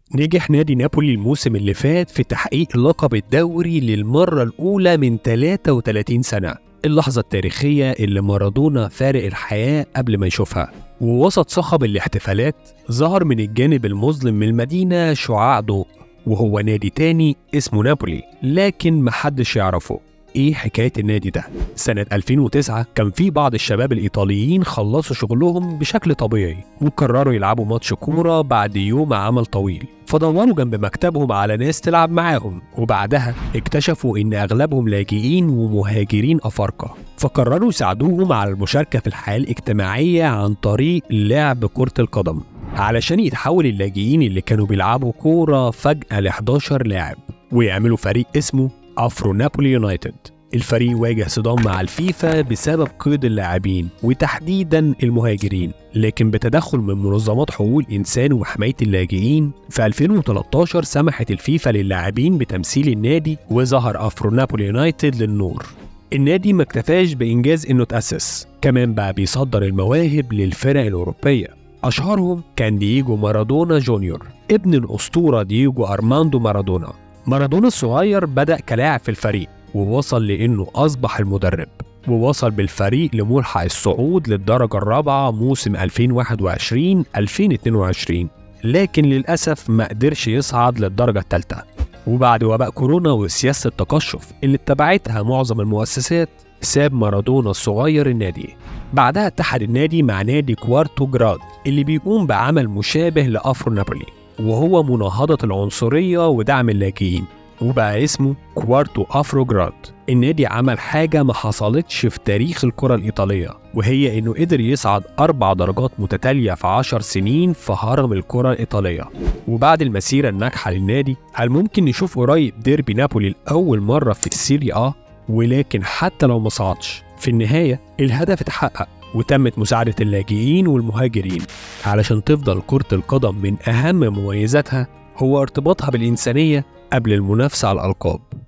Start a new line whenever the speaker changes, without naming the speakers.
نجح نادي نابولي الموسم اللي فات في تحقيق اللقب الدوري للمرة الأولى من 33 سنة اللحظة التاريخية اللي مارادونا فارق الحياة قبل ما يشوفها ووسط صخب الاحتفالات ظهر من الجانب المظلم من المدينة شعاع ضوء وهو نادي تاني اسمه نابولي لكن محدش يعرفه ايه حكايه النادي ده سنه 2009 كان في بعض الشباب الايطاليين خلصوا شغلهم بشكل طبيعي وقرروا يلعبوا ماتش كوره بعد يوم عمل طويل فدوروا جنب مكتبهم على ناس تلعب معاهم وبعدها اكتشفوا ان اغلبهم لاجئين ومهاجرين افارقه فقرروا يساعدوهم على المشاركه في الحياه الاجتماعيه عن طريق لعب كره القدم علشان يتحول اللاجئين اللي كانوا بيلعبوا كوره فجاه ل 11 لاعب ويعملوا فريق اسمه افرو نابولي يونايتد الفريق واجه صدام مع الفيفا بسبب قيد اللاعبين وتحديدا المهاجرين لكن بتدخل من منظمات حقوق الانسان وحمايه اللاجئين في 2013 سمحت الفيفا للاعبين بتمثيل النادي وظهر افرو نابولي يونايتد للنور النادي ما اكتفاش بانجاز انه تاسس كمان بقى بيصدر المواهب للفرق الاوروبيه اشهرهم كان دييجو مارادونا جونيور ابن الاسطوره دييجو ارماندو مارادونا مارادونا الصغير بدأ كلاعب في الفريق ووصل لأنه أصبح المدرب ووصل بالفريق لملحق الصعود للدرجة الرابعة موسم 2021-2022 لكن للأسف ما قدرش يصعد للدرجة الثالثة وبعد وباء كورونا وسياسة التقشف اللي اتبعتها معظم المؤسسات ساب مارادونا الصغير النادي بعدها اتحد النادي مع نادي كوارتو جراد اللي بيقوم بعمل مشابه لأفرو نابولي وهو مناهضة العنصرية ودعم اللاجئين وبقى اسمه كوارتو أفرو جراد النادي عمل حاجة ما حصلتش في تاريخ الكرة الإيطالية وهي إنه قدر يصعد أربع درجات متتالية في عشر سنين في هرم الكرة الإيطالية وبعد المسيرة الناجحة للنادي هل ممكن نشوف قريب ديربي نابولي لأول مرة في السيري آ ولكن حتى لو ما صعدش في النهاية الهدف اتحقق وتمت مساعدة اللاجئين والمهاجرين علشان تفضل كرة القدم من أهم مميزاتها هو ارتباطها بالإنسانية قبل المنافسة على الألقاب